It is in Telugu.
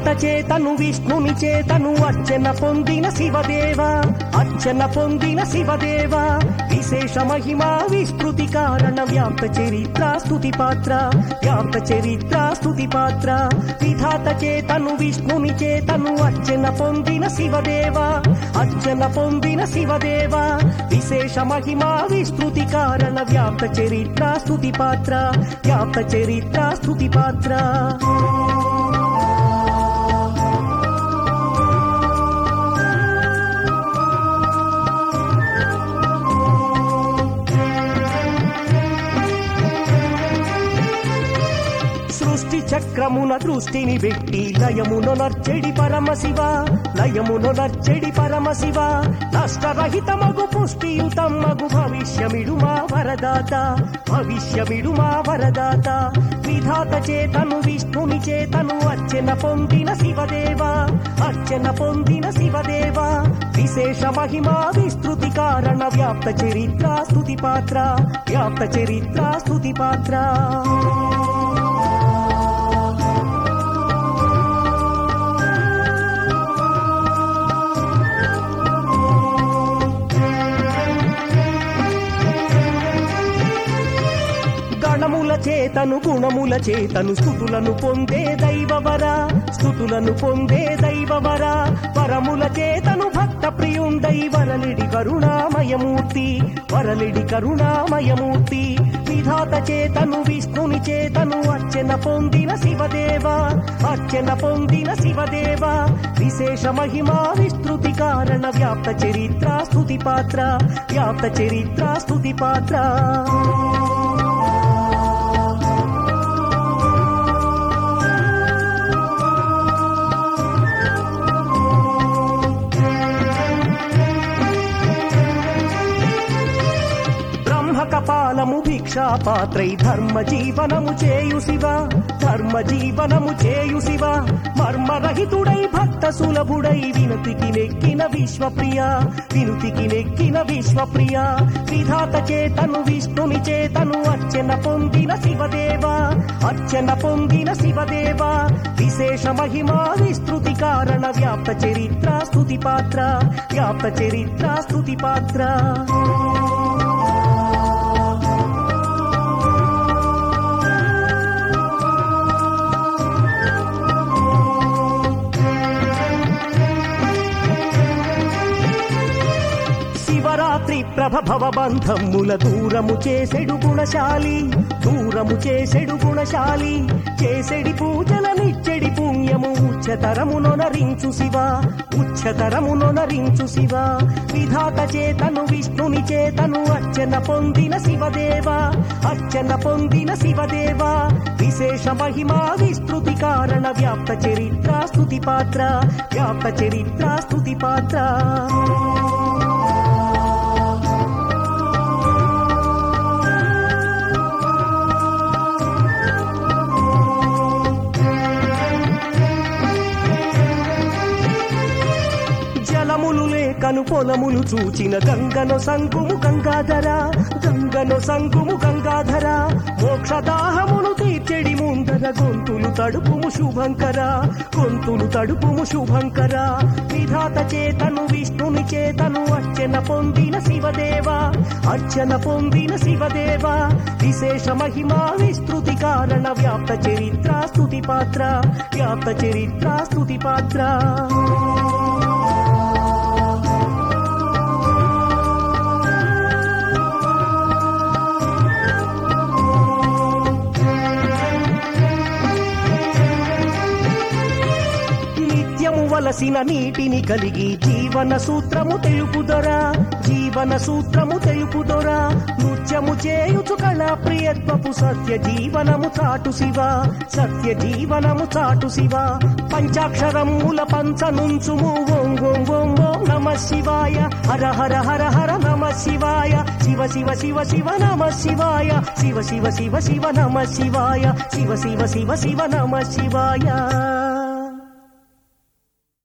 విధాత చేతను విష్ణుని చేతను అర్చన పొందిన శివదేవ అర్చన పొందిన శివదేవ విశేష మహిమ విస్తృతి కారణ వ్యాప్త చరిత్ర స్తుతి పాత్ర వ్యాప్త చరిత్ర స్తుతి పాత్ర విధాత చేతను విష్ణుని చేతను అర్చన పొందిన శివదేవ అర్చన పొందిన శివదేవ విశేష మహిమ విస్తృతి కారణ వ్యాప్త చరిత్ర స్తుతి పాత్ర వ్యాప్త చరిత్ర స్తుతి పాత్ర సృష్టి చక్రమున దృష్టిని పెట్టి లయమును నర్చెడి పరమశివ లయమును నర్చెడి పరమశివ నష్టరహితమగు పుష్టియుతమ్మగు భవిష్యమిడు మా వరదాత భవిష్యమిడు మా వరదాత విధాత చేతను విష్ణుని చేతను అర్చన పొందిన శివదేవ అర్చన పొందిన శివదేవ విశేష మహిమ విస్తృతి కారణ వ్యాప్త చరిత్ర స్తుతి పాత్ర వ్యాప్త చరిత్ర స్తుతి పాత్ర గణముల చేతను గుణముల చేతను స్థుతులను పొందే దైవవర స్థుతులను పొందే దైవవర వరముల చేతను భక్త ప్రియుండై వరలిడి కరుణామయమూర్తి వరలిడి కరుణామయమూర్తి విధాత చేతను విష్ణుని చేతను అర్చన పొందిన శివదేవ అర్చన పొందిన శివదేవ విశేష మహిమ విస్తృతి కారణ వ్యాప్త చరిత్ర స్తుతి పాత్ర వ్యాప్త చరిత్ర స్తుతి పాత్ర బ్రహ్మ కపాలము భిక్షా పాత్రై ధర్మ జీవనము చేయు శివ ధర్మ జీవనము చేయు శివ మర్మరహితుడై భక్త సులభుడై వినుతికి నెక్కిన విశ్వప్రియ వినుతికి నెక్కిన విశ్వప్రియ విధాత చేతను విష్ణుని చేతను అర్చన పొందిన శివదేవ అర్చన పొందిన శివదేవ విశేష మహిమ విస్తృతి కారణ వ్యాప్త చరిత్ర స్తుతి పాత్ర వ్యాప్త చరిత్ర స్తుతి పాత్ర శివరాత్రి ప్రభ భవబంధముల దూరము చేసెడు గుణశాలి దూరము చేసెడు గుణశాలి చేసెడి పూజల నిచ్చెడి పుణ్యము ఉచ్చతరమునొనరించు శివ ఉచ్చతరమునొనరించు శివ విధాత చేతను విష్ణుని చేతను అర్చన పొందిన శివదేవ అర్చన పొందిన శివదేవ విశేష మహిమ విస్తృతి కారణ వ్యాప్త చరిత్ర స్తుతి పాత్ర వ్యాప్త చరిత్ర స్తుతి పాత్ర జలములు లేకను పొలములు చూచిన గంగను సంగుము గంగాధర గంగను సంగుము గంగాధర మోక్షదాహమును తీర్చెడి ముందర గొంతులు తడుపుము శుభంకర గొంతులు తడుపుము శుభంకర విధాత చేతను విష్ణుని చేతను అర్చన పొందిన శివదేవ అర్చన పొందిన శివదేవ విశేష మహిమ విస్తృతి కారణ వ్యాప్త చరిత్ర స్తుతి పాత్ర వ్యాప్త చరిత్ర స్తుతి పాత్ర నిత్యము వలసిన నీటిని కలిగి జీవన సూత్రము తెలుపుదొరా జీవన సూత్రము తెలుపుదొరా నృత్యము చేయుచు కళా ప్రియత్వపు సత్య జీవనము చాటు శివ సత్య జీవనము చాటు శివ పంచాక్షరముల పంచనుంచుము ఓం ఓం ఓం ఓం నమ శివాయ హర హర హర హర నమ శివాయ శివ శివ శివ శివ నమ శివాయ శివ శివ శివ శివ నమ శివాయ శివ శివ శివ శివ నమ శివాయ